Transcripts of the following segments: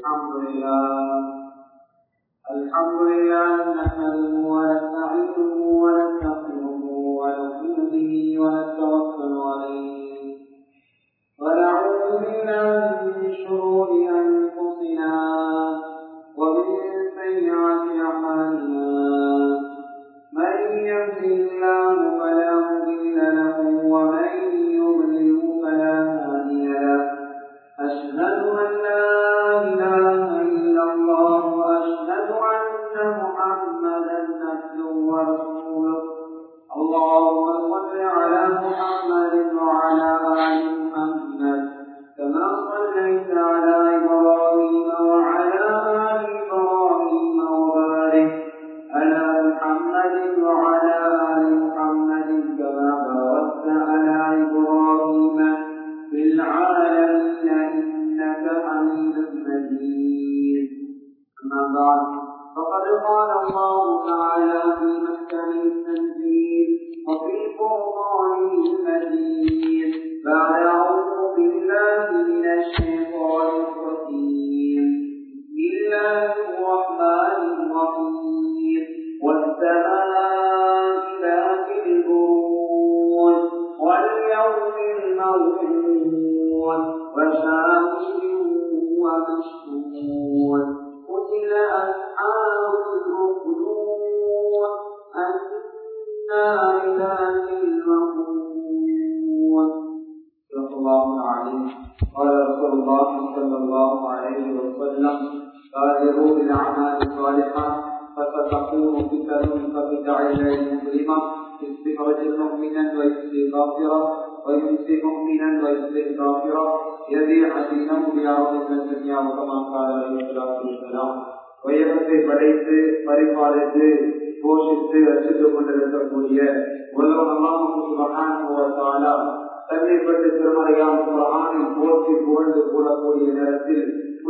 الحمد لله الحمد لله نحمده ونستعينه ونستغفره ونؤمن به ونتوكل عليه ونعوذ بالله من شرور انفسنا ومن سيئات اعمالنا من يهده الله فلا مضل له ومن يضلل فلا هادي له أشهد أن لا إله إلا الله وأشهد أن محمدا عبده ورسوله اللهم صل على محمد وعلى آل محمد كما صليت على إبراهيم وعلى آل إبراهيم وبارك على محمد وعلى آل محمد كما باركت على إبراهيم في العالمين إنك حميد مجيد أما بعد فقد قال الله تعالى في محكم التنزيل وفي قرآنه المجيد بعد أعوذ بالله من الشيطان الرجيم بسم الله الرحمن الرحيم والسماء ذات البروج واليوم الموعود وشاهد ومشهود قتل أصحاب الأخدود النار ذات الوقود صدق الله العظيم قال رسول الله صلى الله عليه وسلم بادروا بالأعمال الصالحة فستكون فتن كبدع الليل مظلمة يصبح رجل مؤمنا ويمسي كافرا ويمسي مؤمنا ويصبح كافرا يبيع دينه بعرض من الدنيا وكما قال عليه الصلاة والسلام உயரத்தை படைத்து பரிபாலித்து போஷித்து ரசித்துக் கொண்டிருக்கக்கூடிய உலகம் தன்னைப்பட்டு திருமறையாம் குரானில் போற்றி புகழ்ந்து கூடக்கூடிய நேரத்தில்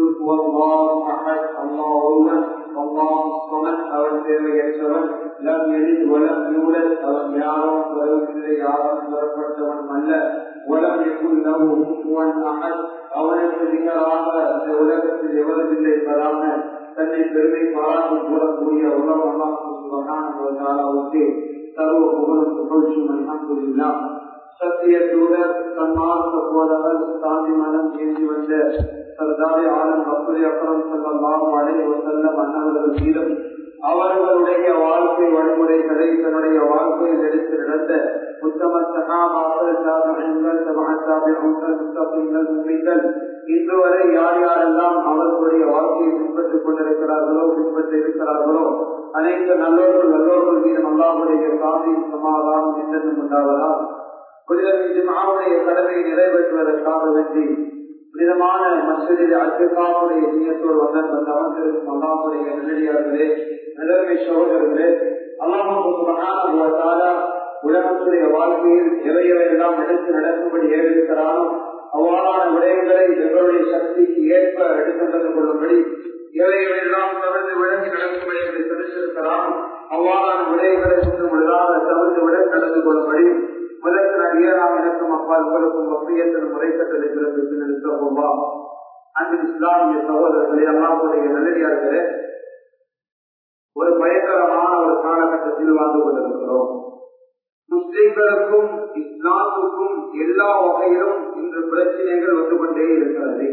அவன் தேவையற்றவன் லம் எளில் வளம் யூழல் அவன் யாரும் வரவில்லை யாரும் வரப்பட்டவன் அல்ல வளம் எக்குள்ளவன் அகல் அவனுக்கு நிகராக இந்த உலகத்தில் எவரதில்லை பெறாம தன்னை பெருமை பாராட்டு கூடக்கூடிய உலகம் அல்லாஹுக்கு சர்வ புகழும் புகழ்ச்சியும் அல்ஹம்துலில்லா சத்திய தூதர் சன்மார்க்க போதவர் சாந்தி மனம் ஏந்தி வந்த சர்தாரி ஆலம் அப்துல் அக்கரம் செல்லாம் அலை செல்லம் அன்னவர்கள் மீதும் அவர்களுடைய வாழ்க்கை வழிமுறைகளை தன்னுடைய வாழ்க்கையில் எடுத்து நடந்த உத்தம சகாபாக்கள் சாதகங்கள் சமணத்தாபிகள் முத்தப்பிங்கள் உண்மைகள் இன்று வரை யார் யாரெல்லாம் அவர்களுடைய வாழ்க்கையை பின்பற்றிக் கொண்டிருக்கிறார்களோ பின்பற்றி இருக்கிறார்களோ அனைத்து நல்லோர்கள் நல்லோர்கள் மீது அல்லாவுடைய சாமி சமாதானம் என்றென்றும் உண்டாவதால் புனிதமாவுடைய கடமையை நிறைவேற்றுவதற்காக வேண்டி புனிதமான மசிதில் அல்பிகாவுடைய நீயத்தோடு வந்த அந்த அமர்ந்திருக்கும் அல்லாவுடைய நிலையார்களே நிலைமை சகோதரர்களே அல்லாஹால உலகத்துடைய வாழ்க்கையில் எவை எவையெல்லாம் எடுத்து நடக்கும்படி ஏறிருக்கிறானோ அவ்வாறான விடயங்களை எங்களுடைய சக்திக்கு ஏற்ப எடுத்துக்கொண்டு கொள்ளும்படி எவை எவையெல்லாம் தவிர்த்து விளங்கி நடக்கும்படி என்று தெரிந்திருக்கிறானோ அவ்வாறான விடயங்களை ஒன்று விடாத தவிர்த்து விட நடந்து கொள்ளும்படி முதற்கு நான் ஏழாம் எனக்கும் அப்பா உங்களுக்கும் வசியத்தின் முறைப்பட்டதை பிறகு நிறுத்தப்போவா அன்று இஸ்லாமிய சகோதரர்களே அல்லாவுடைய நல்லடியார்களே ஒரு பயங்கரமான ஒரு காலகட்டத்தில் வாழ்ந்து கொண்டிருக்கிறோம் முஸ்லிம்களுக்கும் இஸ்லாமுக்கும் எல்லா வகையிலும் இன்று பிரச்சனைகள் வந்து கொண்டே இருக்கிறது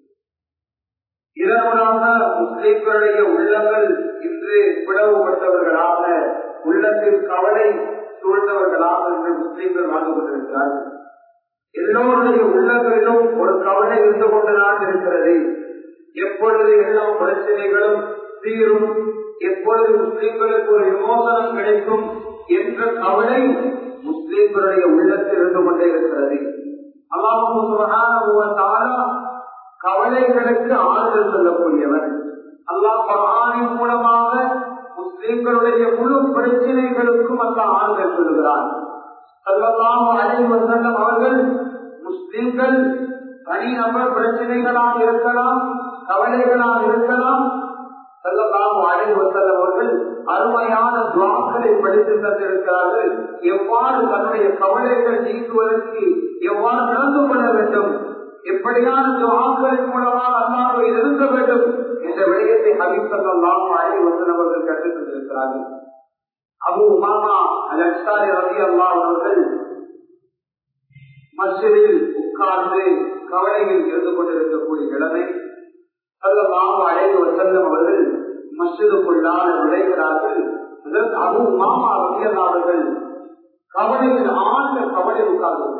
இதனூடாக முஸ்லிம்களுடைய உள்ளங்கள் இன்று பிளவுபட்டவர்களாக உள்ளத்தில் கவலை சூழ்ந்தவர்களாக இன்று முஸ்லிம்கள் வாழ்ந்து கொண்டிருக்கிறார்கள் எல்லோருடைய உள்ளங்களிலும் ஒரு கவலை இருந்து கொண்டுதான் இருக்கிறது எப்பொழுது எல்லா பிரச்சனைகளும் தீரும் எப்பொழுது முஸ்லிம்களுக்கு ஒரு விமோசனம் கிடைக்கும் என்ற கவலை முஸ்லிம்களுடைய உள்ளத்தில் இருந்து கொண்டே இருக்கிறது அல்லாஹ் கவலைகளுக்கு ஆறுதல் சொல்லக்கூடியவர் அல்லாஹ் பகவானின் மூலமாக முஸ்லிம்களுடைய முழு பிரச்சனைகளுக்கும் அல்ல ஆறுதல் சொல்லுகிறார் சல்லல்லாஹு அலைஹி வஸல்லம் அவர்கள் முஸ்லிம்கள் தனிநபர் பிரச்சனைகளாக இருக்கலாம் கவலைகளாக இருக்கலாம் சல்லல்லாஹு அலைஹி வஸல்லம் அவர்கள் அருமையான துவாக்களை படித்து தந்திருக்கிறார்கள் எவ்வாறு தன்னுடைய கவலைகள் நீக்குவதற்கு எவ்வாறு நடந்து கொள்ள வேண்டும் எப்படியான துவாக்களின் மூலமாக அல்லாவை நெருங்க வேண்டும் என்ற விடயத்தை ஹபிசல்லாம் அழை வசனவர்கள் கற்றுக் கொண்டிருக்கிறார்கள் அபு உமாமா அல் அன்சாரி ரவி அல்லா அவர்கள் மஸ்ஜிதில் உட்கார்ந்து கவலையில் இருந்து கொண்டிருக்கக்கூடிய நிலைமை சல்லல்லாஹு அலைஹி வஸல்லம் அவர்கள் மஸ்ஜிதுக்குள்ளால் நுழைகிறார்கள் இதற்கு அபு உமாமா ரவி அல்லா அவர்கள் கவலையில் ஆழ்ந்த கவலை உட்கார்ந்து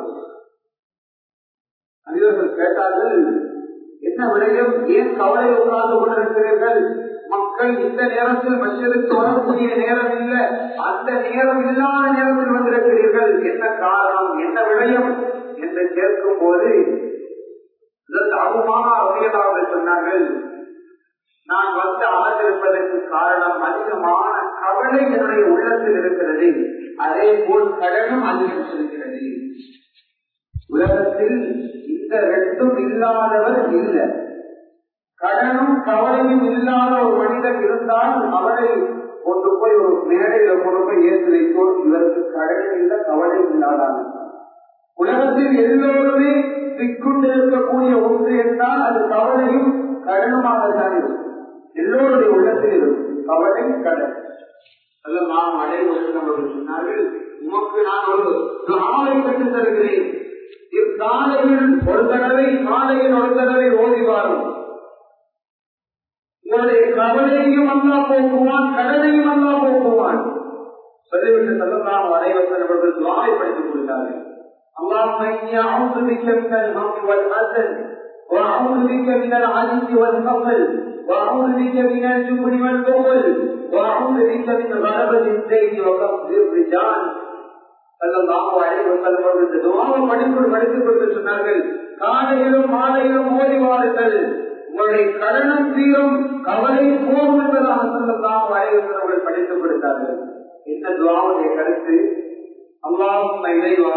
அதிகர்கள் கேட்டார்கள் என்ன விடயம் ஏன் கவலை உட்கார்ந்து கொண்டிருக்கிறீர்கள் மக்கள் இந்த நேரத்தில் மசிதற்கு வரக்கூடிய நேரம் இல்லை அந்த நேரம் இல்லாத நேரத்தில் வந்திருக்கிறீர்கள் என்ன காரணம் என்ன விடயம் என்று கேட்கும் போது அகுமான அவர்கள் சொன்னார்கள் நான் வந்து அமர்ந்திருப்பதற்கு காரணம் அதிகமான கவலை என்னுடைய உள்ளத்தில் இருக்கிறது அதே போல் கடனும் அதிகரித்திருக்கிறது உலகத்தில் இந்த ரெண்டும் இல்லாதவர் இல்லை கடனும் கவலையும் இல்லாத ஒரு மனிதன் இருந்தால் அவரை கொண்டு போய் ஒரு மேடையில கொண்டு போய் ஏற்றி வைத்தோம் இவருக்கு கடன் இல்ல கவலை இல்லாதான் உலகத்தில் எல்லோருமே சிக்குண்டு இருக்கக்கூடிய ஒன்று என்றால் அது கவலையும் கடனுமாகத்தான் இருக்கும் எல்லோருடைய உள்ளத்தில் இருக்கும் கவலை கடன் அல்ல நாம் அடைவர்கள் சொன்னார்கள் உமக்கு நான் ஒரு ஆளை கட்டு தருகிறேன் இக்காலையில் ஒரு தடவை காலையில் ஒரு தடவை ஓடி வாரும் உங்களுடைய கவலையையும் அல்லா போக்குவான் கடனையும் அல்லா போக்குவான் சொல்லிவிட்டு சொல்லலாம் அனைவர்கள் அவர்கள் துவாரை படித்துக் கொடுத்தார்கள் اللهم إني أعوذ بك من الهم والحزن وأعوذ بك من العجز والفقر وأعوذ بك من الجبن والبخل وأعوذ بك من غلبة الدين وقصد الرجال படித்துக் கொடுத்து சொன்னார்கள் காலையிலும் மாலையிலும் ஓடிவார்கள் உங்களுடைய கடனும் தீரும் கவலை போகும் என்பதாக சொல்லலாம் வயவர்கள் படித்துக் கொடுத்தார்கள் என்ன துவாவுடைய கருத்து அல்லாவும் இறைவா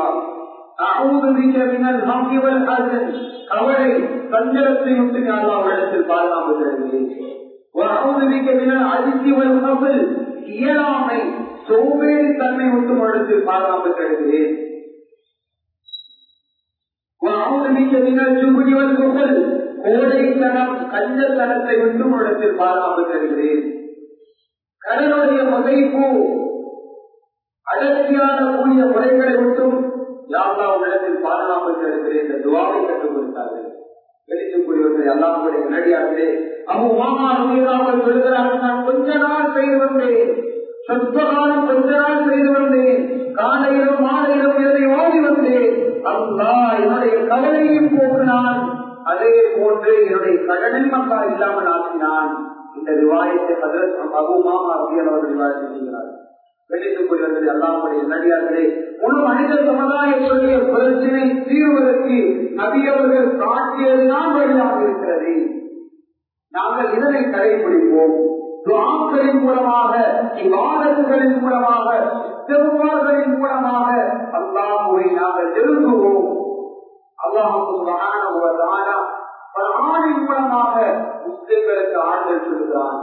கவலை சஞ்சலத்தை விட்டு அல்லாவிடத்தில் பாதுகாப்பு தருகிறேன் அதிர்ச்சி வல் இயலாமை சோம்பேறி தன்மை விட்டு இடத்தில் பாதுகாப்பு தருகிறேன் கோடைத்தனம் கஞ்சத்தனத்தை விட்டு இடத்தில் பாதுகாப்பு தருகிறேன் கடனுடைய வகைப்பு அடர்த்தியான கூடிய முறைகளை விட்டும் யாரா இடத்தில் பாதுகாப்பு தருகிறேன் இந்த துவாவை கற்றுக் கொடுத்தார்கள் வெளிச்சக்கூடியவர்கள் எல்லாருடைய நேரடியார்களே அவங்க மாமா அவர்கள் சொல்கிறார்கள் நான் கொஞ்ச நாள் செய்து வந்தேன் சொற்ப காலம் கொஞ்ச நாள் செய்து வந்தேன் காலையிலும் மாலையிலும் இதனை ஓடி வந்தேன் அல்லா என்னுடைய கவலையும் போக்கினான் அதே போன்று என்னுடைய கடனில் மக்கா இல்லாமல் ஆக்கினான் இந்த விவாதத்தை அபுமாமா அப்படியான அவர்கள் விவாதத்தை செய்கிறார் வெளியிட்டுக்கூடியவர்கள் எல்லாருடைய நடிகார்களே முழு மனித சமுதாயத்துடைய பிரச்சனை தீர்வதற்கு நபியவர்கள் காட்டியதுதான் வழியாக இருக்கிறது நாங்கள் இதனை கடைபிடிப்போம் துவாக்களின் மூலமாக விவாதங்களின் மூலமாக செவ்வாறுகளின் மூலமாக அல்லாஹுவை நாங்கள் எழுதுவோம் அல்லாஹின் மூலமாக முஸ்லிம்களுக்கு ஆண்கள் சொல்கிறான்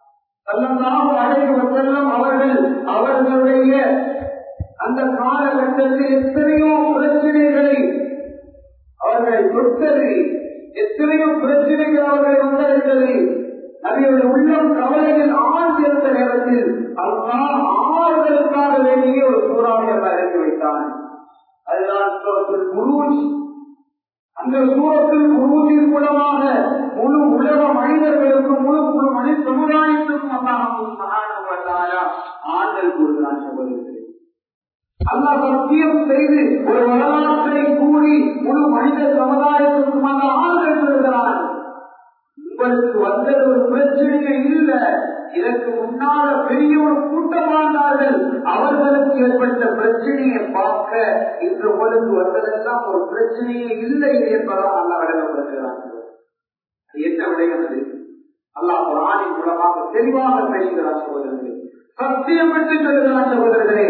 செல்லும் அவர்கள் அவர்களுடைய அந்த காலகட்டத்தில் எத்தனையோ பிரச்சனைகளை அவர்கள் தொட்டது எத்தனையோ பிரச்சனைகள் அவர்களை வந்திருக்கிறது அவருடைய உள்ளம் கவலையில் ஆழ்ந்திருந்த நேரத்தில் அல்லா ஆறுதலுக்காக வேண்டிய ஒரு சூறாவை இறக்கி வைத்தான் அதுதான் சூரத்தில் குரூஜ் அந்த சூரத்தில் குரூஜின் மூலமாக முழு உலக மனிதர்களுக்கும் முழு முழு மனித சமுதாயத்திற்கும் அல்லாஹ் ஆண்டல் கூறுகிறான் சகோதரர்களே அல்லா சத்தியம் செய்து ஒரு வரலாற்றை கூறி முழு மனித சமுதாயத்திற்கும் அந்த ஆறுதல் சொல்கிறான் உங்களுக்கு வந்தது ஒரு பிரச்சனையே இல்ல இதற்கு முன்னால பெரிய ஒரு கூட்டம் வாழ்ந்தார்கள் அவர்களுக்கு ஏற்பட்ட பிரச்சனையை பார்க்க இன்று உங்களுக்கு வந்ததெல்லாம் ஒரு பிரச்சனையே இல்லை என்பதால் அல்லா விளங்கப்படுகிறார்கள் என்ன விடயம் அது அல்லாஹ் குரானின் மூலமாக தெளிவாக பேசுகிறார் சகோதரர்களே சத்தியம் என்று சொல்கிறார் சகோதரர்களே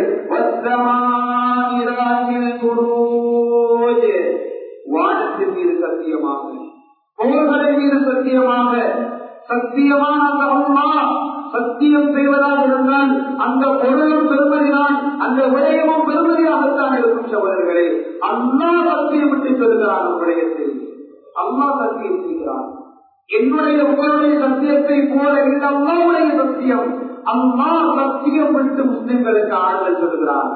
வானத்தின் மீது சத்தியமாக பொருள்களை மீது சத்தியமாக சத்தியமான அந்த அம்மா சத்தியம் செய்வதாக இருந்தால் அந்த பொருளும் பெருமதிதான் அந்த விடயமும் பெருமதியாகத்தான் இருக்கும் சகோதரர்களே அண்ணா சத்தியம் விட்டு சொல்கிறார் விடயத்தில் அம்மா சத்தியம் செய்கிறான் என்னுடைய உங்களுடைய சத்தியத்தை போல இந்த அம்மாவுடைய சத்தியம் அம்மா சத்தியம் விட்டு முஸ்லிம்களுக்கு ஆறுதல் சொல்கிறார்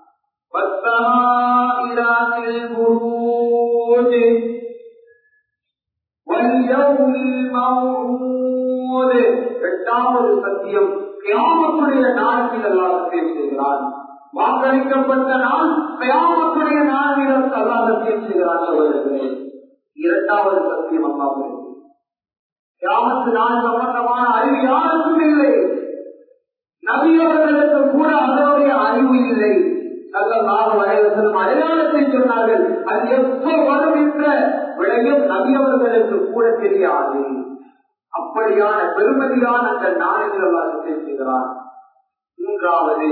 எட்டாவது சத்தியம் கிராமத்துடைய நாட்டில் எல்லாம் சத்தியம் செய்கிறான் வாக்களிக்கப்பட்ட நாள் கிராமத்துடைய நாளில் எல்லாம் சத்தியம் செய்கிறான் சகோதரர்களே இரண்டாவது சத்தியம் அம்மாவுடைய கிராமத்து நாள் சம்பந்தமான அறிவு யாருக்கும் இல்லை நபியவர்களுக்கு கூட அதனுடைய அறிவு இல்லை நல்ல வரைவசனம் அடையாளத்தை சொன்னார்கள் அது எப்போ வரும் என்ற விடயம் நபியவர்களுக்கு கூட தெரியாது அப்படியான பெருமதியான அந்த நாளில் எல்லாம் செய்கிறார் மூன்றாவது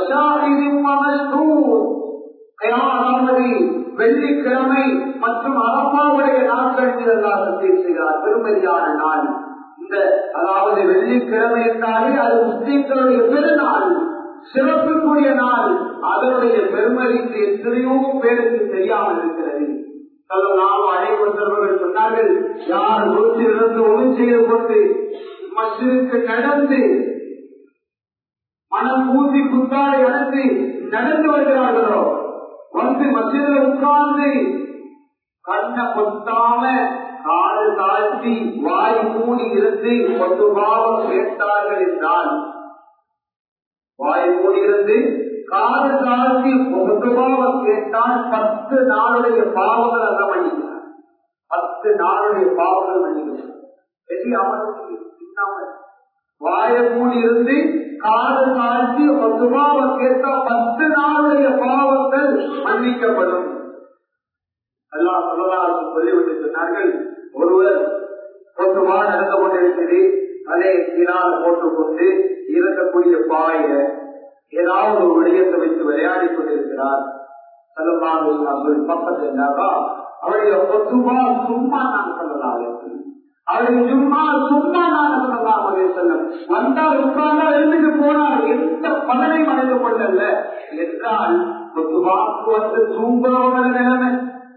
வெள்ளிக்கிழமை மற்றும் அரப்பாவுடைய நாட்கள் மீதெல்லாம் சத்தியம் செய்கிறார் பெருமதியான நாள் இந்த அதாவது வெள்ளிக்கிழமை என்றாலே அது முஸ்லீம்களுடைய பெருநாள் சிறப்புக்குரிய நாள் அதனுடைய பெருமதிக்கு எத்தனையோ பேருக்கு தெரியாமல் இருக்கிறது நாள் அனைவர்கள் சொன்னார்கள் யார் வீட்டிலிருந்து ஒளி செய்து கொண்டு மசிற்கு நடந்து மனம் ஊசி குத்தாரை அடைந்து நடந்து வருகிறார்களோ வந்து மசிதில் உட்கார்ந்து கண்ணை கொத்தாம காடு தாழ்த்தி வாய் மூடி இருந்து கொண்டு பாவம் கேட்டார்கள் என்றால் வாய் மூடி இருந்து காடு தாழ்த்தி கொண்டு பாவம் கேட்டால் பத்து நாளுடைய பாவங்கள் அல்ல மன்னிக்கிறார் பத்து நாளுடைய பாவங்கள் மன்னிக்கிறார் பெரிய அவனுக்கு வாய மூடி இருந்து காடு தாழ்த்தி சுபாவம் கேட்டா பத்து நாளுடைய பாவங்கள் மன்னிக்கப்படும் எல்லாம் சொல்லலாம் சொல்லிவிட்டு சொன்னார்கள் ஒருவர் கொஞ்சமா நடந்து கொண்டிருக்கிறது அதை கீழால் போட்டுக்கொண்டு இருக்கக்கூடிய பாய ஏதாவது ஒரு விடயத்தை வைத்து விளையாடி கொண்டிருக்கிறார் செல்லமாக பக்கத்தில் இருந்தாரா அவருடைய பொதுவா சும்மா நான் சொல்லலாம் அவருக்கு சும்மா சும்மா நான் சொல்லலாம் செல்லம் வந்தால் உட்கார்ந்தால் எழுந்துட்டு போனார் எந்த பலனையும் அடைந்து கொள்ளல என்றால் பொதுவாக்கு வந்து தூங்குறவங்க நிலைமை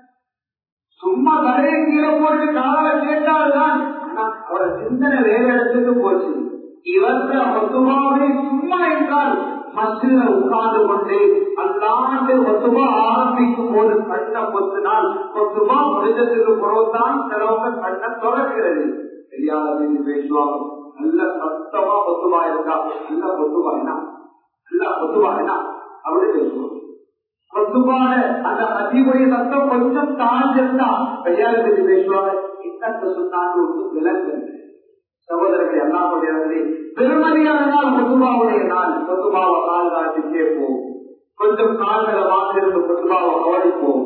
சும்மா தலையை கீழே போட்டு காலை கேட்டால்தான் அவர சிந்தனை வேற இடத்துக்கு போச்சு இவருக்கு மொத்தமாவே சும்மா என்றால் மசில உட்கார்ந்து கொண்டு அல்லாண்டு மொத்தமா ஆரம்பிக்கும் போது கண்ணை பொத்தினால் மொத்தமா முடிஞ்சதுக்கு பிறகுதான் சிலவங்க கண்ணை தொடர்கிறது தெரியாத பேசுவாங்க நல்ல சத்தமா பொத்துவா இருக்கா நல்ல பொத்துவா என்ன நல்ல பொத்துவா என்ன அப்படி பேசுவாங்க மொத்தமான அந்த அதிபுடைய சத்தம் கொஞ்சம் தாழ்ந்திருந்தா கையாளத்துக்கு பேசுவாங்க என்னத்தை சொன்னாங்க ஒன்று விளக்கு சகோதரர்கள் எல்லாம் சொல்லியிருந்தது பெருமதியான நாள் பொதுவாவுடைய நாள் பொதுவாவை கால் காட்டி கேட்போம் கொஞ்சம் கால்களை வாங்கிருந்து பொதுவாவை கவனிப்போம்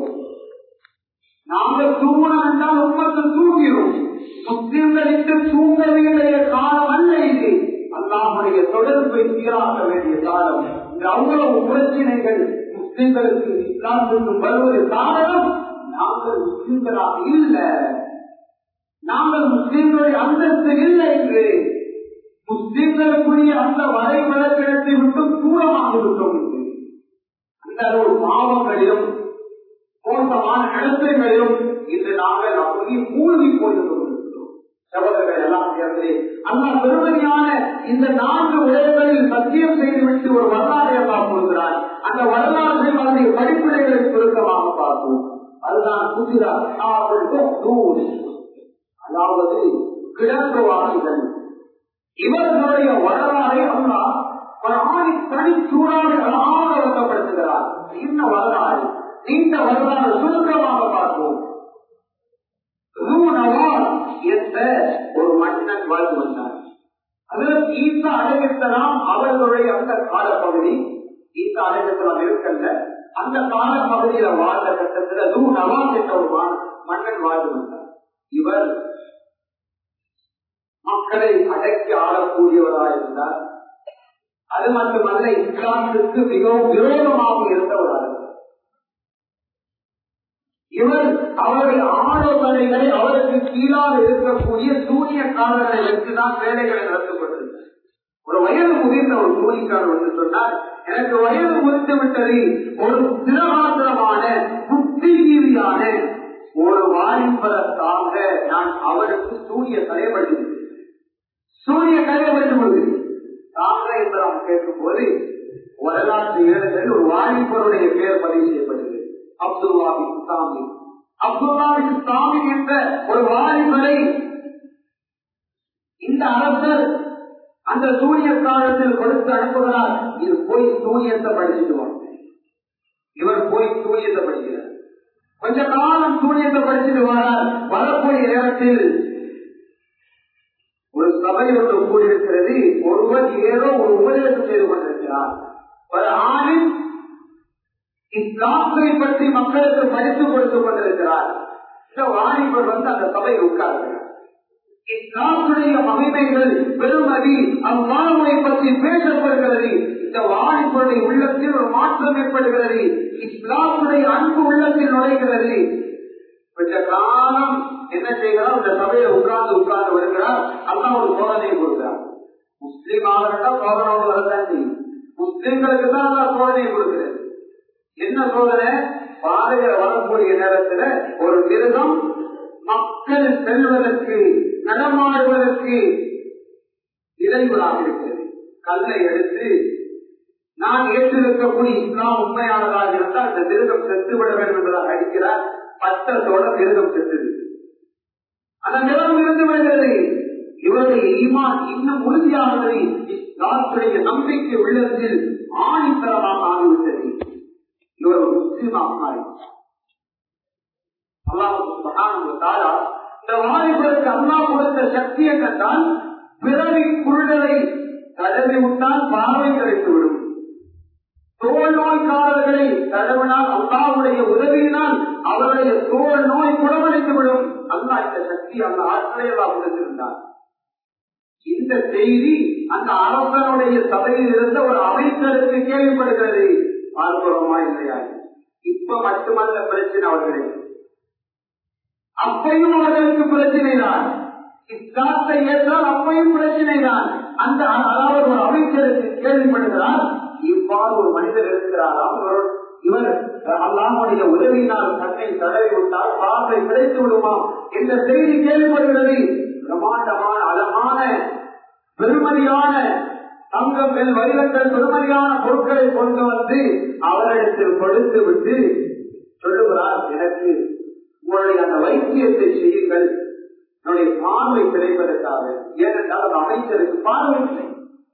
நாங்கள் தூங்கணும் என்றால் உண்மத்தில் தூங்கிறோம் முஸ்லிம்களுக்கு தூங்கவில்லைய காலம் அல்ல இது அல்லாமுடைய தொடர்பை சீராக்க வேண்டிய காலம் இந்த அவ்வளவு பிரச்சனைகள் முஸ்லிம்களுக்கு இஸ்லாமுக்கு வருவது காரணம் நாங்கள் முஸ்லிம்களாக இல்லை நாங்கள் முஸ்லிம்களுடைய அந்தஸ்து இல்லை என்று முஸ்லிம்களுக்குரிய அந்த வரைபடத்திடத்தை விட்டு தூரமாக விட்டோம் அந்த ஒரு பாவங்களிலும் மோசமான நடத்தைகளிலும் இன்று நாங்கள் அப்படியே மூழ்கி போய் கொண்டிருக்கிறோம் சகோதரர்கள் எல்லாம் சேர்ந்து அந்த பெருமதியான இந்த நான்கு விடயங்களில் சத்தியம் செய்துவிட்டு ஒரு வரலாறை எல்லாம் போகிறார் அந்த வரலாற்றை அதனுடைய படிப்பினைகளை சுருக்கமாக பார்ப்போம் அதுதான் குஜராத் அதாவது கிழக்குவாசிகள் இவர்களுடைய வரலாறை அல்லா தனிச்சூடாக அழகாக விளக்கப்படுத்துகிறார் இந்த வரலாறு இந்த வரலாறு சுருக்கமாக பார்ப்போம் என்ற ஒரு மன்னன் வாழ்ந்து வந்தார் அதில் ஈசா அடைவித்தலாம் அவர்களுடைய அந்த காலப்பகுதி ஈசா அடைவித்தலாம் இருக்கல்ல அந்த காலப்பகுதியில வாழ்ந்த கட்டத்தில் லூ நவாஸ் என்ற ஒரு மன்னன் வாழ்ந்து வந்தார் இவர் மக்களை அடக்கி ஆளக்கூடியவராக இருந்தார் அது மட்டுமல்ல இஸ்லாமிற்கு மிகவும் விரோதமாக இருந்தவராக இவர் அவருடைய ஆலோசனைகளை அவருக்கு கீழாக இருக்கக்கூடிய சூனியக்காரர்களை வைத்துதான் வேலைகளை நடத்தப்பட்டிருந்தார் ஒரு வயது முதிர்ந்த ஒரு சூனிக்காரர் வந்து சொன்னார் எனக்கு வயது முதிர்ந்து விட்டது ஒரு திரகாத்திரமான புத்திஜீவியான ஒரு வாலிபரத்தாக நான் அவருக்கு சூரிய தலைப்படுகிறேன் சூரிய தலைப்படுத்துவது தாங்க என்று நாம் கேட்கும் போது வரலாற்று ஏடுகளில் ஒரு வாலிபருடைய பெயர் பதிவு செய்யப்படுகிறது அப்துல்லாஹி சாமி அப்துல்லாஹி சாமி என்ற ஒரு வாலிபரை இந்த அரசர் அந்த சூரிய காலத்தில் கொடுத்து அனுப்புகிறார் இது போய் சூரியத்தை படிச்சுட்டு வாங்க இவர் போய் சூரியத்தை படிக்கிறார் கொஞ்ச காலம் சூரியத்தை படிச்சுட்டு வரார் வரக்கூடிய நேரத்தில் ஒரு சபை ஒன்று கூடியிருக்கிறது ஒருவர் ஏதோ ஒரு உபதேசம் செய்து கொண்டிருக்கிறார் ஒரு ஆணின் இஸ்லாத்தை பற்றி மக்களுக்கு படித்துக் கொடுத்துக் கொண்டிருக்கிறார் இந்த வாணிபர் வந்து அந்த சபையில் உட்கார்கிறார் இஸ்லாத்துடைய மகிமைகள் பெருமதி அவ்வாழ்வை பற்றி பேசப்படுகிறது இந்த வாணிபருடைய உள்ளத்தில் ஒரு மாற்றம் ஏற்படுகிறது இஸ்லாத்துடைய அன்பு உள்ளத்தில் நுழைகிறது கொஞ்ச காலம் என்ன செய்கிறார் இந்த சபையை உட்கார்ந்து உட்கார்ந்து வருகிறார் அல்லா ஒரு சோதனையை கொடுக்கிறார் முஸ்லீம் ஆகிறதா சோதனை வரதான் செய்யும் முஸ்லீம்களுக்கு தான் அல்லா சோதனையை கொடுக்கிறது என்ன சோதனை பாதையில வரக்கூடிய நேரத்துல ஒரு மிருகம் மக்கள் செல்வதற்கு நடமாடுவதற்கு இடைவெளாக இருக்கிறது கல்லை எடுத்து நான் ஏற்றிருக்கக்கூடிய இஸ்லாம் உண்மையானதாக இருந்தால் இந்த மிருகம் செத்துவிட வேண்டும் என்பதாக அடிக்கிறார் பட்டத்தோட மிருகம் செத்துது அந்த மிருகம் இருந்து விடுகிறது இவருடைய ஈமான் இன்னும் உறுதியானதை இஸ்லாத்துடைய நம்பிக்கை உள்ளத்தில் ஆணித்தரமாக ஆகிவிட்டது இவர் ஒரு முஸ்லீமாக மாறிவிட்டார் அல்லாஹ் இந்த வாலிபருக்கு அண்ணா கொடுத்த சக்தி என்னென்றால் பிறவி குருடலை தடவி விட்டால் பார்வை கிடைத்துவிடும் தோல் நோய்க்காரர்களை தடவினால் அல்லாவுடைய உதவியினால் அவருடைய தோல் நோய் குணமடைந்துவிடும் அல்லா இந்த சக்தி அந்த ஆற்றலை எல்லாம் கொடுத்திருந்தார் இந்த செய்தி அந்த அரசனுடைய சபையில் இருந்த ஒரு அமைச்சருக்கு கேள்விப்படுகிறது பார்க்கிறோமா இல்லையா இப்ப மட்டுமல்ல பிரச்சனை அவர்களே அப்பையும் அவர்களுக்கு பிரச்சனை தான் இஸ்லாத்தை ஏற்றால் அப்பையும் பிரச்சனை தான் அந்த அதாவது ஒரு அமைச்சருக்கு கேள்விப்படுகிறார் இவ்வாறு ஒரு மனிதர் இருக்கிறாராம் இவர் அல்லாமுடைய உதவியினால் தன்னை தடவி விட்டால் பார்வை கிடைத்து விடுமா என்ற செய்தி கேள்விப்படுகிறது பிரமாண்டமான அழகான பெருமதியான தங்கம் மேல் வைரங்கள் பெருமதியான பொருட்களை கொண்டு வந்து அவரிடத்தில் கொடுத்து விட்டு சொல்லுகிறார் எனக்கு உங்களுடைய அந்த வைத்தியத்தை செய்யுங்கள் என்னுடைய பார்வை கிடைப்பதற்காக ஏனென்றால் அந்த அமைச்சருக்கு பார்வை இல்லை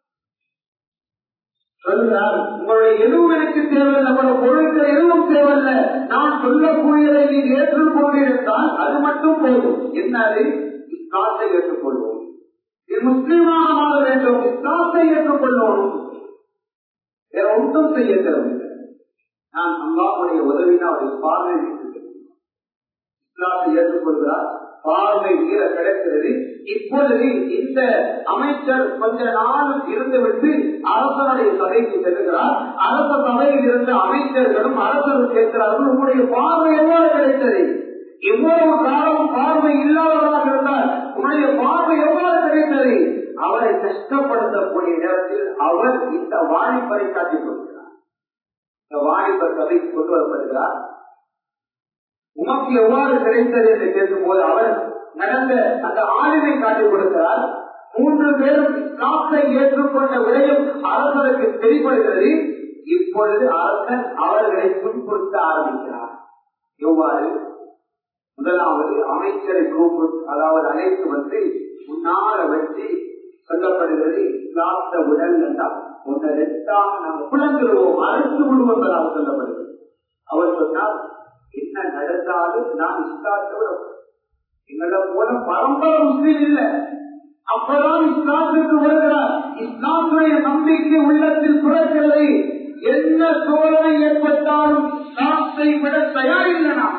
சொல்கிறார் உங்களுடைய எதுவும் எனக்கு தேவையில்லை நம்முடைய பொருட்கள் எதுவும் தேவையில்லை நான் சொல்லக்கூடியதை நீ ஏற்றுக்கொண்டிருந்தால் அது மட்டும் போதும் என்ன அது இஸ்லாத்தை ஏற்றுக்கொள்வோம் இது முஸ்லீமாக மாற வேண்டும் இஸ்லாத்தை ஏற்றுக்கொள்ளணும் வேற ஒன்றும் செய்ய தேவையில்லை நான் அல்லாவுடைய உதவினால் அவருடைய பார்வை இஸ்லாத்தை ஏற்றுக்கொள்கிறார் பார்வை மீற கிடைக்கிறது இப்பொழுது இந்த அமைச்சர் கொஞ்ச நாள் இருந்துவிட்டு அரசனுடைய சபைக்கு செல்கிறார் அரச சபையில் இருந்த அமைச்சர்களும் அரசரும் கேட்கிறார்கள் உங்களுடைய பார்வை எவ்வாறு கிடைத்தது எவ்வளவு காலம் பார்வை இல்லாதவராக இருந்தால் உங்களுடைய பார்வை எவ்வாறு கிடைத்தது அவரை கஷ்டப்படுத்தக்கூடிய நேரத்தில் அவர் இந்த வாணிப்பரை காட்டிக் கொடுக்கிறார் இந்த வாணிபர் சபைக்கு கொண்டு வரப்படுகிறார் உமக்கு எவ்வாறு கிடைத்தது என்று கேட்கும் போது அவர் நடந்த அந்த ஆளுமை காட்டிக் கொடுக்கிறார் மூன்று பேரும் இஸ்லாத்தை ஏற்றுக்கொண்ட விடயம் அரசருக்கு தெளிப்படுகிறது இப்பொழுது அரசன் அவர்களை புண்படுத்த ஆரம்பிக்கிறார் எவ்வாறு முதலாவது அமைச்சரை கூப்பிட்டு அதாவது அழைத்து வந்து முன்னால வச்சு சொல்லப்படுகிறது இஸ்லாத்த உடல் என்றால் உன்னை ரெட்டாக நாம் புலந்துருவோம் அழைத்து விடுவோம் என்பதாக சொல்லப்படுகிறது அவர் சொன்னார் என்ன நடந்தாலும் நான் இஸ்லாத்தோட எங்களோட போல பரம்பரை முஸ்லீம் இல்லை அப்பதான் இஸ்லாத்துக்கு வருகிறார் இஸ்லாத்துடைய நம்பிக்கை உள்ளத்தில் பிறக்கிறது என்ன சோதனை ஏற்பட்டாலும் இஸ்லாத்தை விட தயாரில்லை நாம்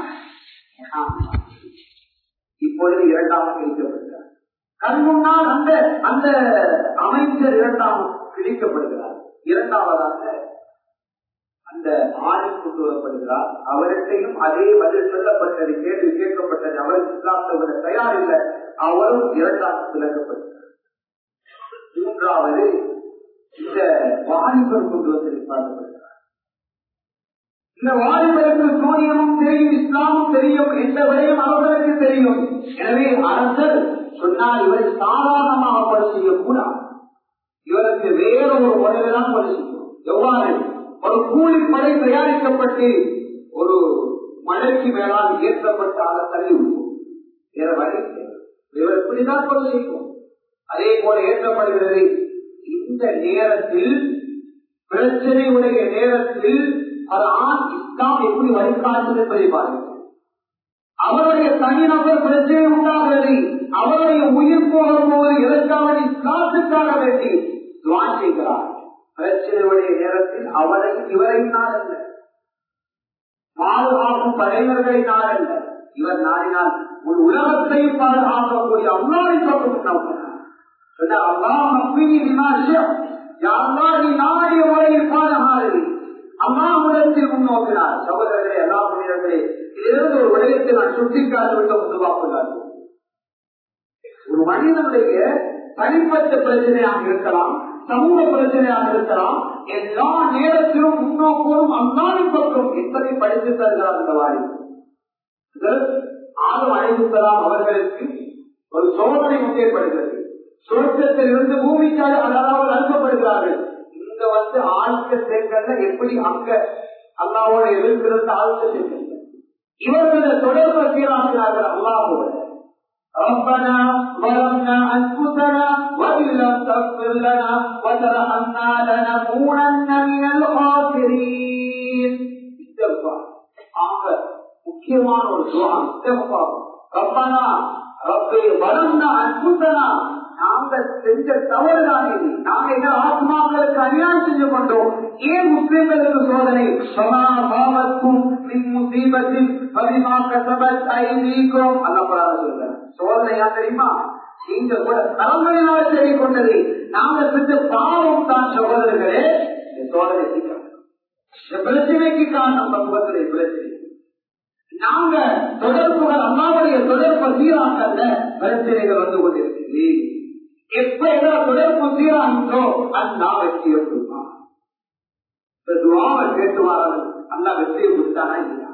இப்பொழுது இரண்டாவது பிரிக்கப்பட்டார் கண் முன்னால் அந்த அந்த அமைச்சர் இரண்டாம் பிரிக்கப்படுகிறார் இரண்டாவதாக அந்த ஆணை கொண்டு வரப்படுகிறார் அவர்கிட்டையும் அதே பதில் சொல்லப்பட்டது கேள்வி கேட்கப்பட்டது அவர் இஸ்லாத்தை விட தயாரில்லை அவரும் இரண்டாம் விளக்கப்படுகிறார் மூன்றாவது இந்த வாலிபர் கொண்டு வந்து பார்க்கப்படுகிறார் இந்த வாலிபருக்கு சூரியமும் தெரியும் இஸ்லாமும் தெரியும் எந்த விடையும் அவர்களுக்கு தெரியும் எனவே அரசர் சொன்னால் இவரை சாதாரணமாக கொலை செய்யக்கூடாது இவருக்கு வேற ஒரு முறையில தான் கொலை செய்யும் எவ்வாறு ஒரு கூலிப்படை தயாரிக்கப்பட்டு ஒரு மழைக்கு மேலால் ஏற்றப்பட்டு அதை தள்ளி விடுவோம் வேற வழி இல்லை. இவர் இப்படிதான் கொலை செய்யும் அதே போல ஏற்றப்படுகிறது இந்த நேரத்தில் பிரச்சனையுடைய நேரத்தில் ஒரு ஆண் இஸ்லாம் எப்படி வழிகாட்டுது என்பதை பாருங்கள் அவருடைய தனிநபர் பிரச்சனை உண்டாகிறது அவருடைய உயிர் போகும் போது எதற்காக இஸ்லாத்துக்காக வேண்டி துவா செய்கிறார் பிரச்சனையுடைய நேரத்தில் அவரை இவரை நாடல்ல பாதுகாக்கும் படையினர்களை நாடல்ல இவர் நாடினால் ஒரு உலகத்தையும் பாதுகாக்கக்கூடிய அல்லாவை பக்கம் சொன்ன அல்லா மப்பினி விமாஷம் யாரா நீ நாடிய முறையில் பாதுகாது அம்மா உலகத்தில் முன்னோக்கினார் சகோதரர்களே எல்லா புனிதர்களே இதிலிருந்து ஒரு விடயத்தை நான் சுட்டிக்காட்டிவிட்ட உருவாக்குகிறார்கள் ஒரு மனிதனுடைய தனிப்பட்ட பிரச்சனையாக இருக்கலாம் சமூக பிரச்சனையாக இருக்கலாம் எல்லா நேரத்திலும் முன்னோக்கோடும் அந்நாளின் பக்கம் எப்படி படித்து தருகிறார் இந்த வாரி ஆளும் அழைப்புத்தலாம் அவர்களுக்கு ஒரு சோதனை முன்னேற்படுகிறது சுரட்சத்தில் இருந்து பூமிக்காக அதாவது அனுப்பப்படுகிறார்கள் இங்க வந்து ஆழ்த்த சேர்க்கல எப்படி அங்க அல்லாவோட எதிர்க்கிறது ஆழ்த்த சேர்க்கல இவர்கள தொடர்பு சீராகிறார்கள் அல்லாவோட ربنا ظلمنا أنفسنا وإن لم تغفر لنا وترحمنا لنكونن من الخاسرين استغفار ஆக முக்கியமான ஒரு துவா இஸ்திக்பார் ரப்பனா ரப்பே வலம்னா அன்புத்தனா நாங்க செஞ்ச தவறுதான் இது நாங்க எங்க ஆத்மாக்களுக்கு அநியாயம் செஞ்சு கொண்டோம் ஏன் முஸ்லிம்களுக்கு சோதனை சமா பாவத்தும் மின் முசீபத்தில் பதிமா கசபத் ஐதீக்கும் அல்லப்படாத சொல்றேன் சோதனை யார் தெரியுமா நீங்க கூட தலைமையினால் தேடிக் கொண்டது நாங்க செஞ்ச பாவம் தான் சகோதரர்களே இந்த சோதனை சீக்கிரம் இந்த பிரச்சனைக்கு காரணம் பக்குவத்திலே பிரச்சனை நாங்க தொடர்புகள் அம்மாவுடைய தொடர்பு சீராக்கல்ல பிரச்சனைகள் வந்து கொண்டிருக்கிறது எப்ப எங்களை தொடர்பு சீராகின்றோ அல்லா வெற்றியை கொடுப்பான் இந்த துவாவை கேட்டுவார்கள் அல்லா வெற்றியை கொடுத்தானா இல்லையா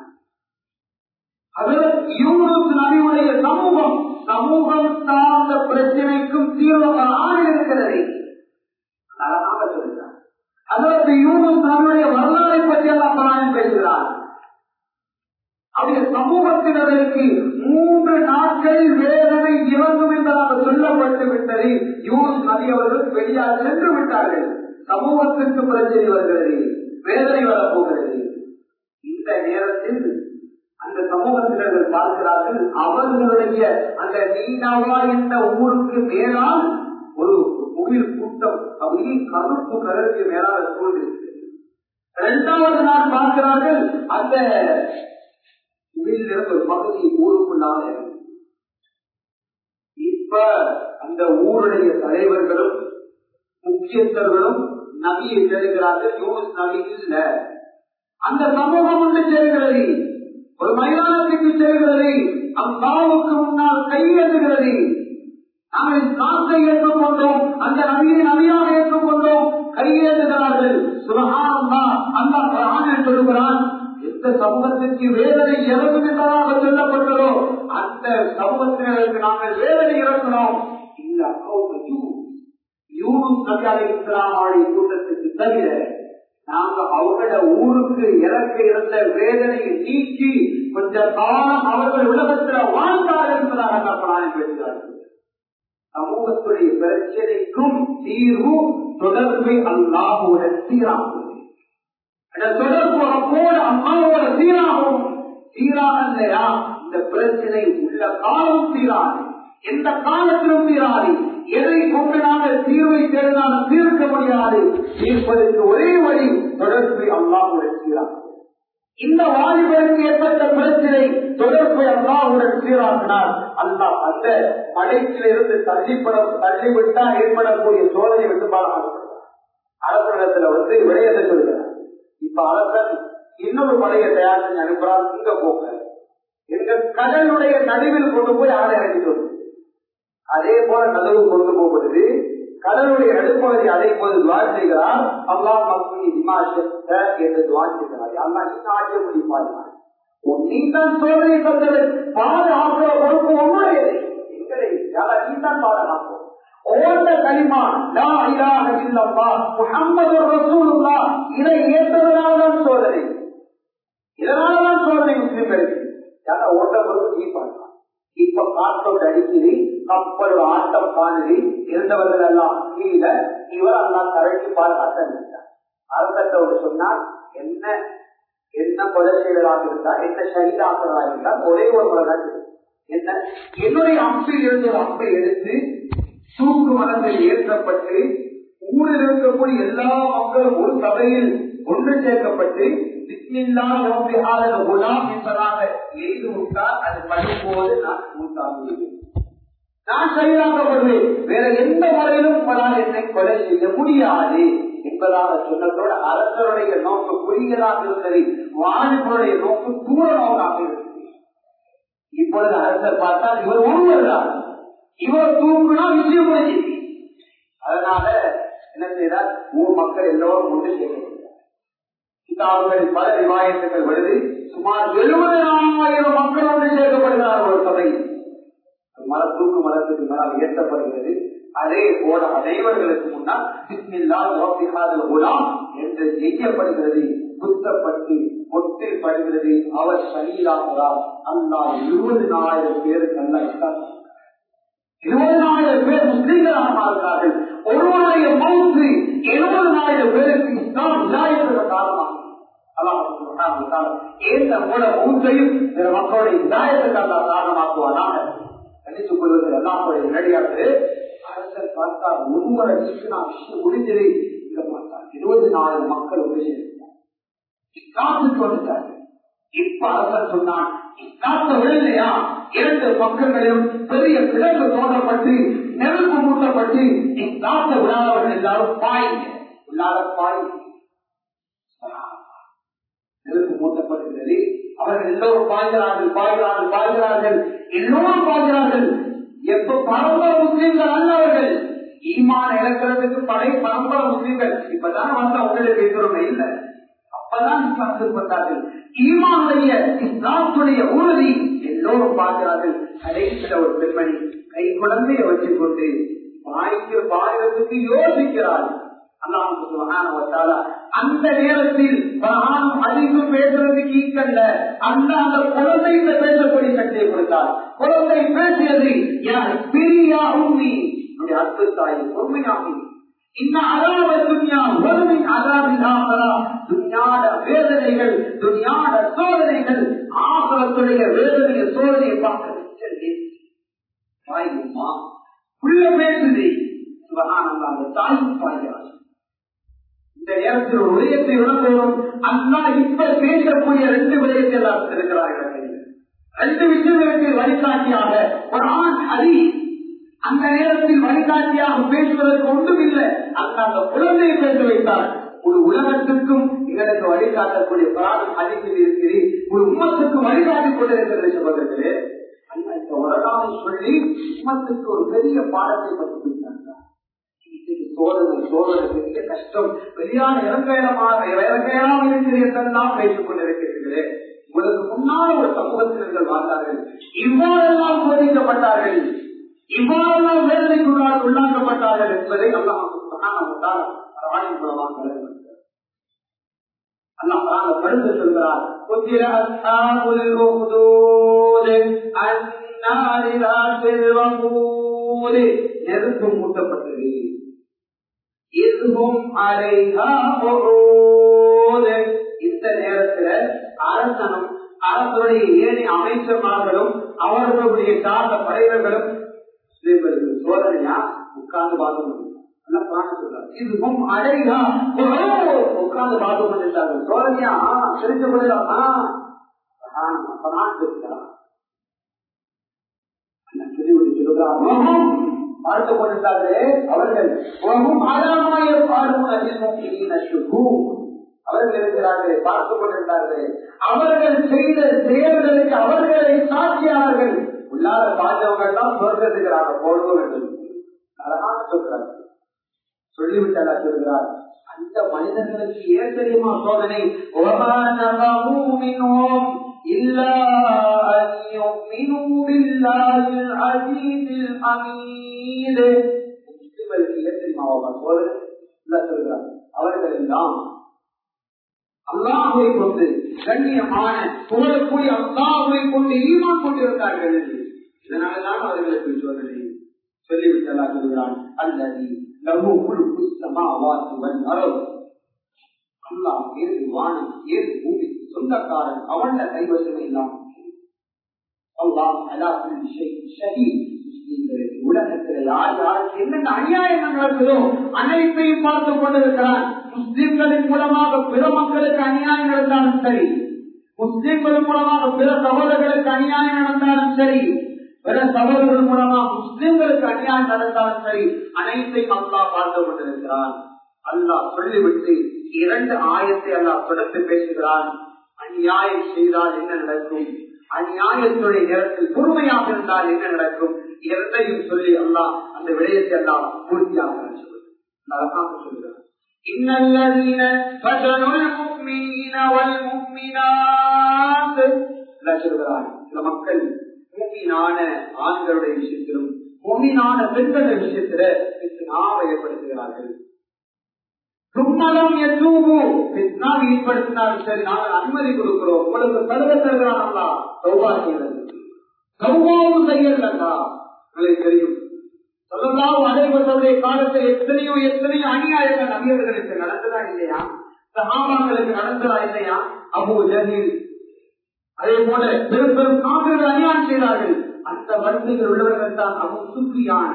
அதில் யூனுஸ் நபியுடைய சமூகம் சமூகம் சார்ந்த பிரச்சனைக்கும் தீர்வாக இருக்கிறது அழகாக சொல்கிறார் அதற்கு யூனுஸ் நபியுடைய வரலாறை பற்றி எல்லாம் பிராயம் பேசுகிறார் அவருடைய சமூகத்தினருக்கு மூன்று நாட்களில் வேதனை இறங்கும் என்பதாக சொல்லப்பட்டு விட்டது யூஸ் நபி அவர்கள் வெளியாக சென்று விட்டார்கள் சமூகத்திற்கு பிரச்சனை வருகிறது வேதனை வரப்போகிறது இந்த நேரத்தில் அந்த சமூகத்தினர்கள் பார்க்கிறார்கள் அவர்களுடைய அந்த நீனவா என்ற ஊருக்கு மேலால் ஒரு உயிர் கூட்டம் அப்படியே கருப்பு கலருக்கு மேலாக சூழ்ந்திருக்கிறது இரண்டாவது நாள் பார்க்கிறார்கள் அந்த உயிரிலிருந்து ஒரு பகுதி ஊருக்குள்ளாக இப்ப அந்த ஊருடைய தலைவர்களும் முக்கியஸ்தர்களும் நபியை தேடுகிறார்கள் யூஸ் நபி இல்ல அந்த சமூகம் ஒன்று சேர்கிறது ஒரு மைதானத்துக்கு சேர்கிறது அப்பாவுக்கு முன்னால் கையெழுகிறது நாங்கள் காற்றை ஏற்றுக்கொண்டோம் அந்த நபியை நபியாக ஏற்றுக்கொண்டோம் கையேறுகிறார்கள் சுரகானந்தா அந்த ஆணை சொல்லுகிறான் எந்த சமூகத்திற்கு வேதனை இறங்கும் என்பதாக சொல்லப்பட்டதோ அந்த சமூகத்தினருக்கு நாங்கள் வேதனை இறக்கணும் இந்த யூனும் நபியாலை இஸ்லாமாவுடைய கூட்டத்துக்கு தவிர நாங்க அவங்களோட ஊருக்கு இறக்க இருந்த வேதனையை நீக்கி கொஞ்ச காலம் அவர்கள் உலகத்துல வாழ்ந்தார்கள் என்பதாக கற்பனாய் பேசுகிறார்கள் சமூகத்துடைய பிரச்சனைக்கும் தீர்வு தொடர்பை அல்லாஹுடன் சீராகும் அந்த தொடர்பு அப்போது அம்மாவோட சீராகும் சீராக இல்லையா இந்த பிரச்சனை உள்ள காலம் சீராது எந்த காலத்திலும் தீராது எதை கொண்டு நாங்கள் தீர்வை தேடினாலும் தீர்க்க முடியாது தீர்ப்பதற்கு ஒரே வழி தொடர்பு அல்லாஹுடன் சீராகும் இந்த வாலிபருக்கு ஏற்பட்ட பிரச்சனை தொடர்பை அல்லாஹுடன் சீராக்கினார் அல்லாஹ் அந்த மலைக்கிலிருந்து தள்ளிப்பட தள்ளிவிட்டா ஏற்படக்கூடிய சோதனை விட்டு பாடப்படுகிறார் அரசனிடத்துல வந்து விடயத்தை சொல்கிறார் இப்ப அரசன் இன்னொரு படையை தயார் செஞ்சு அனுப்புறார் இங்க போங்க எங்க கடலுடைய நடுவில் கொண்டு போய் ஆளை இறக்கி சொல்லு அதே போல நடுவு கொண்டு போகப்படுது கடலுடைய நடுப்ப நபிப்பகுதி அதை போது துவா செய்கிறார் அல்லாஹ் மக்கள் விமாசத்த என்று துவா செய்கிறார் அல்லா நீ ஆட்சிய முடிப்பார்கள் நீதான் சோதனை தந்தது பாதுகாக்கிற பொறுப்பு உண்மையது எங்களை யாரா நீதான் பாதுகாப்போம் ஓட்ட களிமா லா இலாஹ இல்லல்லாஹ் முஹம்மது ரசூலுல்லாஹ் இதை ஏற்றதனால்தான் சோதனை இதனாலதான் சோதனை முஸ்லிம்களுக்கு யாரா ஓட்ட பொறுப்பு நீ பாருங்க இப்ப காற்றோடு அடிக்குது கப்பல் ஆட்டம் காணுது இருந்தவர்கள் எல்லாம் கீழே இவர் எல்லாம் கரைக்கு பாதுகாத்த அரசத்தோடு சொன்னால் என்ன என்ன கொலை செய்வதாக இருந்தா என்ன சரீராகிறதா இருந்தா ஒரே ஒரு முறை தான் என்ன என்னுடைய அம்பில் இருந்து ஒரு அம்பை எடுத்து தூக்கு மரத்தில் ஏற்றப்பட்டு ஊரில் இருக்கக்கூடிய எல்லா மக்களும் ஒரு சபையில் ஒன்று சேர்க்கப்பட்டு குலாம் என்பதாக எய்து விட்டால் அது படிப்போது நான் மூத்தாங்க நான் செயலாக்கப்படுவேன் வேற எந்த முறையிலும் உங்களால் என்னை கொலை செய்ய முடியாது என்பதாக சொன்னதோடு அரசருடைய நோக்கு குறுகியதாக இருந்தது வாலிபருடைய நோக்கு தூர நோக்காக இருந்தது இப்பொழுது அரசர் பார்த்தால் இவர் ஒருவர் தான் இவர் தூக்குனா விஷயம் முடிஞ்சது அதனால என்ன செய்தார் ஊர் மக்கள் எல்லோரும் ஒன்று சேர்க்கிறார் கிதாபுகளில் பல விவாயத்துகள் வருது சுமார் எழுபதாயிரம் மக்கள் ஒன்று சேர்க்கப்படுகிறார் ஒரு சபையில் மர தூக்கு மரத்துக்கு மேலால் ஏற்றப்படுகிறது அதே போல அனைவர்களுக்கு முன்னால் பிஸ்மில்லா ரோபிஹாதல் குலாம் என்று செய்யப்படுகிறது குத்தப்பட்டு பொட்டில் படுகிறது அவர் சரீராகிறார் அல்லா இருபதினாயிரம் பேருக்கு அல்ல இருபதினாயிரம் பேர் முஸ்லீம்களாக மாறுகிறார்கள் ஒருவருடைய மவுத்து எழுபதினாயிரம் பேருக்கு இஸ்லாம் இல்லாத காரணம் ஏந்த மூல மவுத்தையும் பிற மக்களுடைய இதாயத்துக்கு காரணமாக்குவானாக கணித்துக் கொள்வது எல்லாருடைய நேரடியாக அரசர் பார்த்தால் ஒருவரை நான் விஷயம் முடிஞ்சது இங்க பார்த்தார் இருபது நாலு மக்கள் ஒன்று சேர்ந்தார் இஸ்லாத்துக்கு வந்துட்டார்கள் இப்ப அரசர் சொன்னான் இஸ்லாத்த விழலையா இரண்டு பக்கங்களிலும் பெரிய கிழங்கு தோன்றப்பட்டு நெருப்பு மூட்டப்பட்டு இஸ்லாத்த விழாதவர்கள் எல்லாரும் பாய்ங்க உள்ளார பாய்ங்க நெருப்பு மூட்டப்பட்டிருந்தது அவர்கள் எல்லோரும் பாய்கிறார்கள் பாய்கிறார்கள் பாய்கிறார்கள் எல்லோரும் பாய்கிறார்கள் எப்ப பரம்பரை முஸ்லீம்கள் அல்லவர்கள் ஈமான இழக்கிறதுக்கு படை பரம்பரை முஸ்லீம்கள் இப்பதான் வந்தா உங்களுக்கு எதிர்மை இல்லை அப்பதான் இஸ்லாத்துக்கு வந்தார்கள் ஈமானுடைய இஸ்லாத்துடைய உறுதி எல்லோரும் பார்க்கிறார்கள் கடைசியில ஒரு பெண்மணி கை குழந்தைய வச்சுக் கொண்டு பாய்க்கு பாயறதுக்கு யோசிக்கிறார்கள் அந்த நேரத்தில் அதிகம் பேசுறதுக்கு ஈக்கல்ல அந்த அந்த குழந்தைகிட்ட பேசக்கூடிய சக்தியை கொடுத்தார் குழந்தை பேசியது பெரியா உண்மை அற்பு தாய் பொறுமையாகும் இன்னும் அதாவ துன்யா ஒருமின் அதாவிதாமரா துன்யாட வேதனைகள் துன்யாட சோதனைகள் ஆகலத்துடைய வேதனைய சோதனையை பார்க்க தாய்மா உள்ள பேசுது சுபகானந்தாங்க தாயும் பாய்கிறார் இந்த நேரத்தில் ஒரு விடயத்தை உணர்ந்தோம் அண்ணா இப்ப பேசக்கூடிய ரெண்டு விடயத்தை எல்லாம் இருக்கிறார்கள் ரெண்டு விஷயங்களுக்கு வழிகாட்டியாக ஒரு ஆண் அதி அந்த நேரத்தில் வழிகாட்டியாக பேசுவதற்கு ஒன்றும் இல்லை அந்த அந்த குழந்தையை பேச வைத்தார் ஒரு உலகத்துக்கும் எங்களுக்கு வழிகாட்டக்கூடிய பிராணம் அதிகம் இருக்கிறேன் ஒரு உமத்துக்கு வழிகாட்டிக் கொண்டிருக்கிறது சகோதரர்களே இந்த உலகாவை சொல்லி உமத்துக்கு ஒரு பெரிய பாடத்தை பற்றி கொடுத்தாங்க சோதனை சோதனை பெரிய கஷ்டம் வெளியான இறங்கையமாக இறங்கையெல்லாம் இருக்கிறதெல்லாம் பேசிக் கொண்டிருக்கிறீர்களே உங்களுக்கு முன்னால் ஒரு சமூகத்தினர்கள் வாழ்ந்தார்கள் இவ்வாறெல்லாம் சோதிக்கப்பட்டார்கள் இவ்வாறெல்லாம் வேதனைக்குள்ளால் உள்ளாக்கப்பட்டார்கள் என்பதை அல்லாஹ் படுத்து சொல்கிறார் قتل أصحاب الأخدود النار ذات الوقود நெருப்பு மூட்டப்பட்டது இதுவும் அலைஹா இந்த நேரத்துல அரசனும் அரசனுடைய ஏழை அமைச்சர்மார்களும் அவர்களுடைய சார்ந்த படைவர்களும் சோதனையா உட்கார்ந்து பார்க்க முடியும் இதுவும் அடைகா உட்கார்ந்து பார்த்து கொண்டிருந்தார்கள் சோதனையா தெரிஞ்சு கொள்ளலாமா அப்பதான் பார்த்து கொண்டிருந்தார்களே அவர்கள் ஆதாரமாய பாடும் அவர்கள் இருக்கிறார்களே பார்த்து கொண்டிருந்தார்களே அவர்கள் செய்த செயல்களுக்கு அவர்களை சாட்சியாளர்கள் உள்ளாத பாஞ்சவர்கள் தான் சொர்க்கத்துக்கிறாங்க போடுவோம் என்று அழகாக சொல்றாங்க சொல்லிவிட்டு அல்லா சொல்கிறார் அந்த மனிதர்களுக்கு ஏன் தெரியுமா சோதனை وَمَا نَقَمُوا مِنْهُمْ إِلَّا أَنْ يُؤْمِنُوا بِاللَّهِ الْعَزِيزِ الْحَمِيدِ முஸ்லிம்களுக்கு ஏன் தெரியுமா அவங்க சோதனை அல்லா சொல்கிறார் அவர்கள் எல்லாம் அல்லாஹுவை கொண்டு கண்ணியமான புகழக்கூடிய அல்லாஹுவை கொண்டு ஈமான் கொண்டிருந்தார்கள் இதனாலதான் அவர்களுக்கு சோதனை சொல்லிவிட்டு அல்லா சொல்கிறான் அல்லது லகு முழுக்கு சமாவாசுவன் அறவு அல்லாஹ் ஏது வானம் ஏது பூமி சொந்தக்காரன் அவன கைவசமே இல்லாமல் அல்லாஹ் அலா ஷஹீத் முஸ்லீம்களுக்கு உலகத்தில் யார் யாருக்கு என்னென்ன அநியாயங்கள் நடக்குதோ அனைத்தையும் பார்த்துக் கொண்டிருக்கிறான் முஸ்லிம்களின் மூலமாக பிற மக்களுக்கு அநியாயம் நடந்தாலும் சரி முஸ்லிம்கள் மூலமாக பிற சகோதரர்களுக்கு அநியாயம் நடந்தாலும் சரி பிற சகோதரர்கள் மூலமாக முஸ்லிம்களுக்கு அநியாயம் நடந்தாலும் சரி அனைத்தையும் அல்லாஹ் பார்த்து கொண்டிருக்கிறான் அல்லாஹ் சொல்லிவிட்டு இரண்டு ஆயத்தை அல்லாஹ் தொடர்ந்து பேசுகிறான் அநியாயம் செய்தால் என்ன நடக்கும் அந்நியாயத்துடைய நேரத்தில் பொறுமையாக இருந்தால் என்ன நடக்கும் இரண்டையும் சொல்லி அல்லாஹ் அந்த விடயத்தை எல்லாம் பூர்த்தியாக சொல்லுகிறார் إن الذين فتنوا المؤمنين والمؤمنات لا சொல்கிறார் சில மக்கள் மூமினான ஆண்களுடைய விஷயத்திலும் மூமினான பெண்களுடைய விஷயத்தில பித்னாவை ஏற்படுத்துகிறார்கள் தும்மலம் எதுவோ பித்னா ஏற்படுத்தினாலும் சரி நாங்கள் அனுமதி கொடுக்கிறோம் உங்களுக்கு தருக தருகிறாங்களா சௌபா செய்யறது சௌபாவும் செய்யலங்கா உங்களுக்கு தெரியும் சொல்லலாம் அனைவருடைய காலத்தில் எத்தனையோ எத்தனையோ அநியாயங்கள் நபியர்களுக்கு நடந்ததா இல்லையா சகாபாக்களுக்கு நடந்ததா இல்லையா அபு ஜஹீல் அதே போல பெரும் பெரும் காவிர்கள் அநியாயம் செய்தார்கள் அந்த வரிசைகள் உள்ளவர்கள் தான் அபு சுஃபியான்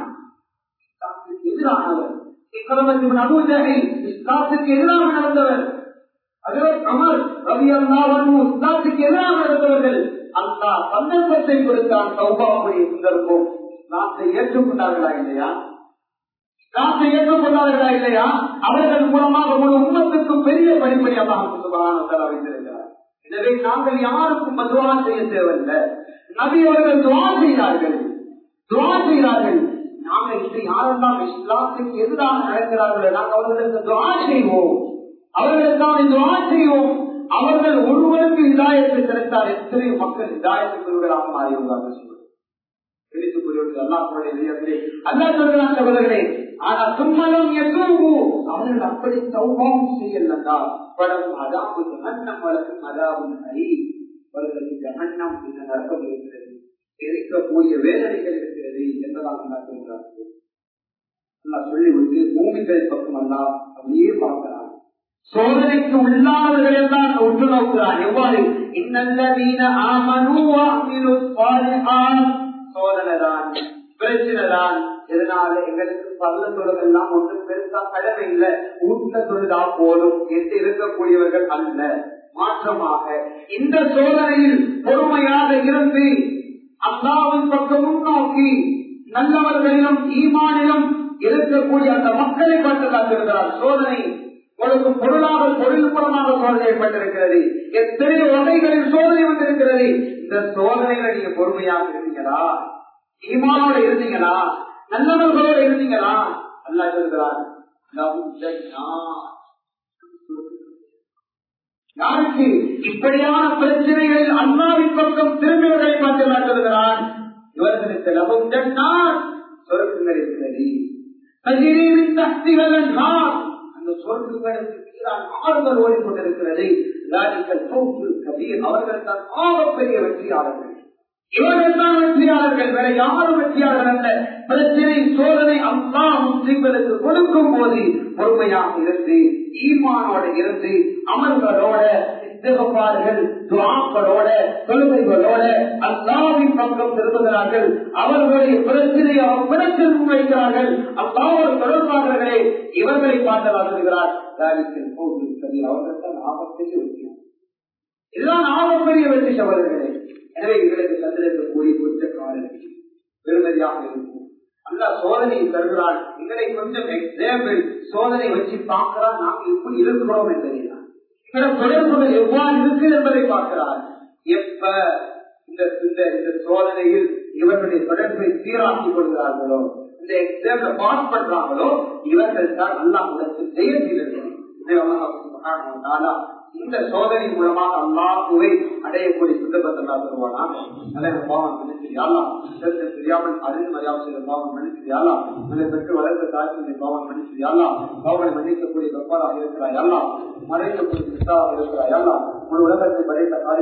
எதிரானவர் இக்கரமத்தின் அபு ஜஹீல் இஸ்லாத்துக்கு எதிராக நடந்தவர் அதில் அமர் ரவி அல்லாவும் இஸ்லாத்துக்கு எதிராக நடந்தவர்கள் அல்லா சந்தர்ப்பத்தை கொடுத்தான் சௌபாவுடைய சந்தர்ப்பம் நாட்டை ஏற்றுக்கொண்டார்களா இல்லையா நாட்டை ஏற்றுக்கொண்டார்களா இல்லையா அவர்கள் மூலமாக ஒரு உண்மத்துக்கும் பெரிய படிப்படியாக வைத்திருக்கிறார் எனவே நாங்கள் யாருக்கும் மதுவா செய்ய தேவையில்லை நபி அவர்கள் துவா செய்தார்கள் துவா செய்தார்கள் நாங்கள் இன்று யாரெல்லாம் இஸ்லாத்துக்கு எதிராக நடக்கிறார்களோ நாங்கள் அவர்களுக்கு துவா செய்வோம் அவர்களுக்கான துவா செய்வோம் அவர்கள் ஒருவருக்கு இதாயத்தை கிடைத்தால் எத்தனையோ மக்கள் இதாயத்துக்குள்ளாக மாறியுள்ளார்கள் ஆனா சும்மலம் எதுவும் அவர்கள் அப்படி சௌபம் செய்யலண்டா படம் அதாவது ஜகன்னம் வழக்கும் அதாவது ஹரி அவர்களுக்கு ஜகன்னம் இந்த நரக்கம் இருக்கிறது இருக்கக்கூடிய வேதனைகள் இருக்கிறது என்பதாக சொல்கிறார்கள் சொல்லிவிட்டு பூமிகள் பக்கம் அல்லா அப்படியே பார்க்கிறார் சோதனைக்கு உள்ளாதவர்கள் எல்லாம் உற்று நோக்கிறார் எவ்வாறு இன்னல்லவீன ஆமனு சோதனை தான் பிரச்சனை தான் இதனால எங்களுக்கு பல்ல தொழிலெல்லாம் ஒன்றும் பெருசா கடமை இல்லை ஊட்ட தொழிலா போதும் என்று இருக்கக்கூடியவர்கள் அல்ல மாற்றமாக இந்த சோதனையில் பொறுமையாக இருந்து அல்லாவின் பக்கம் முன்னோக்கி நல்லவர்களிலும் ஈமானிலும் இருக்கக்கூடிய அந்த மக்களை பார்த்து காத்திருக்கிறார் சோதனை உங்களுக்கு பொருளாக தொழில் புறமாக சோதனை ஏற்பட்டிருக்கிறது எத்தனையோ வகைகளில் சோதனை வந்திருக்கிறது இந்த சோதனைகளை நீங்க பொறுமையாக இருந்தீங்களா ஈமானோட இருந்தீங்களா நல்லவர்களோட இருந்தீங்களா அல்லா சொல்கிறார் யாருக்கு இப்படியான பிரச்சனைகளில் அண்ணாவின் பக்கம் திரும்பியவர்களை பார்த்து நான் சொல்கிறான் இவர்களுக்கு லபம் ஜன்னார் சொர்க்கங்கள் இருக்கிறது கதிரீரின் சக்திகள் என்றால் அந்த சொர்க்கங்களுக்கு ஆறுதல் ஓடிக்கொண்டிருக்கிறது கபீர் அவர்கள் தான் ஆகப்பெரிய வெற்றியாளர்கள் இவர்கள் தான் வெற்றியாளர்கள் வேற யாரும் வெற்றியாளர் அல்ல பிரச்சனை சோதனை அல்லா முஸ்லிம்களுக்கு கொடுக்கும் போது பொறுமையாக இருந்து ஈமானோட இருந்து அமல்களோட இத்தகப்பார்கள் துவாக்களோட தொழுகைகளோட அல்லாவின் பக்கம் திரும்புகிறார்கள் அவர்களுடைய பிரச்சனை அவர் பிரச்சனை முன்வைக்கிறார்கள் அல்லாவோடு தொடர்பாளர்களே இவர்களை பார்த்து சொல்கிறார் அவர்கள் தான் ஆபத்தையும் வெற்றியார் இதுதான் ஆகப்பெரிய வெற்றி சகோதரர்களே எனவே எங்களுக்கு தந்திருக்கக்கூடிய கொஞ்ச காலம் பெருமதியாக இருக்கும் அல்ல சோதனையை தருகிறான் எங்களை கொஞ்சம் எக்ஸாம்பிள் சோதனை வச்சு பார்க்கிறான் நாம் எப்படி இருக்கிறோம் என்பதைதான் எங்களோட தொடர்புகள் எவ்வாறு இருக்கு என்பதை பார்க்கிறார் எப்ப இந்த இந்த இந்த சோதனையில் இவர்களுடைய தொடர்பை சீராக்கிக் கொள்கிறார்களோ இந்த எக்ஸாம்ல பாஸ் பண்றாங்களோ இவர்கள் தான் அல்லாஹ் உலகத்தில் ஜெய செய்திருக்கிறார் இந்த சோதனை மூலமாக அல்லாஹுவை அடையக்கூடிய சுத்தபத்தை தருவானா நல்ல பாவம் மன்னிச்சிரியாலாம் தெரியாமல் அறிந்து மரியாதை செய்த பாவம் மன்னிச்சிரியாலாம் நல்ல பெற்று வளர்த்த தாய்க்கு பாவம் மன்னிச்சிரியாலாம் பாவனை மன்னிக்கக்கூடிய வெப்பாராக இருக்கிறாய் எல்லாம் மறைக்கக்கூடிய கிருஷ்ணாவாக இருக்கிறாய் எல்லாம் ஒரு உலகத்தை படைத்த காரியம்